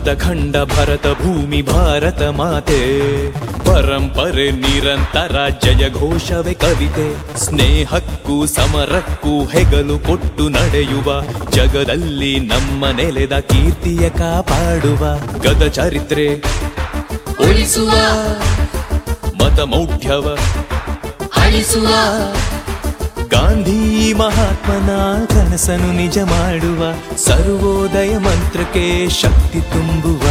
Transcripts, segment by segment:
ಖಂಡ ಭರತ ಭೂಮಿ ಭಾರತ ಮಾತೆ ಪರಂಪರೆ ನಿರಂತರ ಜಯ ಘೋಷವೇ ಕವಿತೆ ಸ್ನೇಹಕ್ಕೂ ಸಮರಕ್ಕೂ ಹೆಗಲು ಕೊಟ್ಟು ನಡೆಯುವ ಜಗದಲ್ಲಿ ನಮ್ಮ ನೆಲೆದ ಕೀರ್ತಿಯ ಕಾಪಾಡುವ ಗದ ಚರಿತ್ರೆ ಉಳಿಸುವ ಮತ ಮೌಢ್ಯವ ಅಳಿಸುವ ಗಾಂಧಿ ಮಹಾತ್ಮನ ಕನಸನು ನಿಜ ಮಾಡುವ ಸರ್ವೋದಯ ಮಂತ್ರಕ್ಕೆ ಶಕ್ತಿ ತುಂಬುವ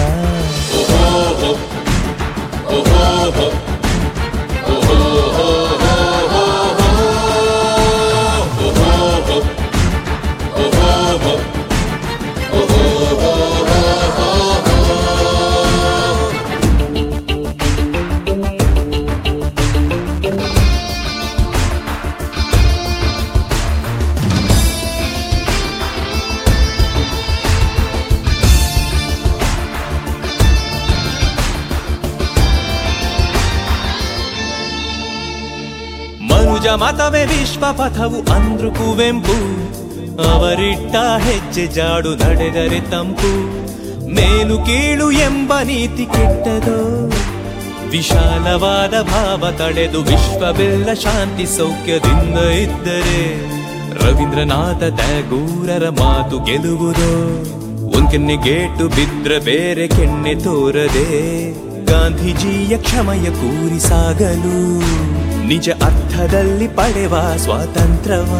ಮನುಜ ಮತವೇ ವಿಶ್ವ ಪಥವು ಅಂದ್ರು ಕುವೆಂಪು ಅವರಿಟ್ಟ ಹೆಜ್ಜೆ ಜಾಡು ನಡೆದರೆ ತಂಪು ಮೇಲು ಕೀಳು ಎಂಬ ನೀತಿ ಕೆಟ್ಟದೋ ವಿಶಾಲವಾದ ಭಾವ ತಳೆದು ವಿಶ್ವವೆಲ್ಲ ಶಾಂತಿ ಸೌಖ್ಯದಿಂದ ಇದ್ದರೆ ರವೀಂದ್ರನಾಥ ಟ್ಯಾಗೂರರ ಮಾತು ಗೆಲುವುದೋ ಒಂದ್ ಕೆನ್ನೆ ಗೇಟು ಬಿದ್ರೆ ಬೇರೆ ಕೆನ್ನೆ ತೋರದೆ ಗಾಂಧೀಜಿಯ ಕ್ಷಮಯ ಕೂರಿ ಸಾಗಲು ನಿಜ ಅರ್ಥದಲ್ಲಿ ಪಡೆವ ಸ್ವಾತಂತ್ರ್ಯವ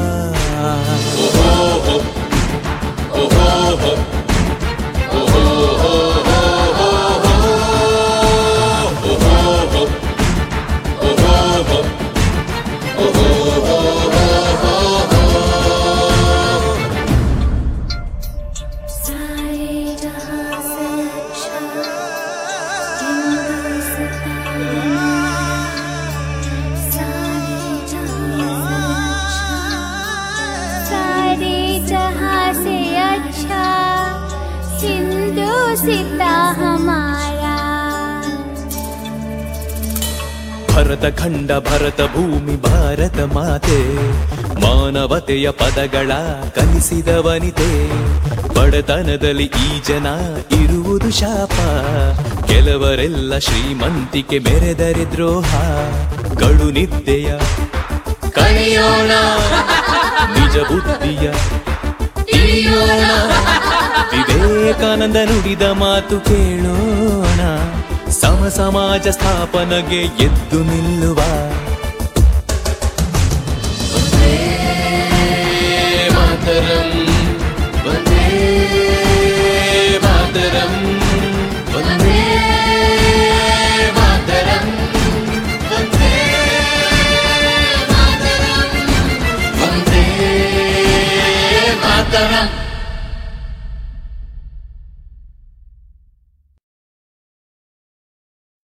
सारे जहां से अच्छा हिंदुस्तान सारे जहां से अच्छा सारे जहां से अच्छा सिंधु सीता हमारा ಭರತ ಖಂಡ ಭರತ ಭೂಮಿ ಭಾರತ ಮಾತೆ ಮಾನವತೆಯ ಪದಗಳ ಕಲಿಸಿದ ವನಿತೆ ಬಡತನದಲ್ಲಿ ಈ ಜನ ಇರುವುದು ಶಾಪ ಕೆಲವರೆಲ್ಲ ಶ್ರೀಮಂತಿಕೆ ಮೆರೆದರೆ ದ್ರೋಹ ಗಡು ನಿದ್ದೆಯ ಕಳೆಯೋಣ ನಿಜ ಬುದ್ಧಿಯ ತಿಳಿಯೋಣ ವಿವೇಕಾನಂದ ನುಡಿದ ಮಾತು ಕೇಳೋಣ ಸಮ ಸಮಾಜ ಸ್ಥಾಪನೆಗೆ ಎದ್ದು ನಿಲ್ಲುವ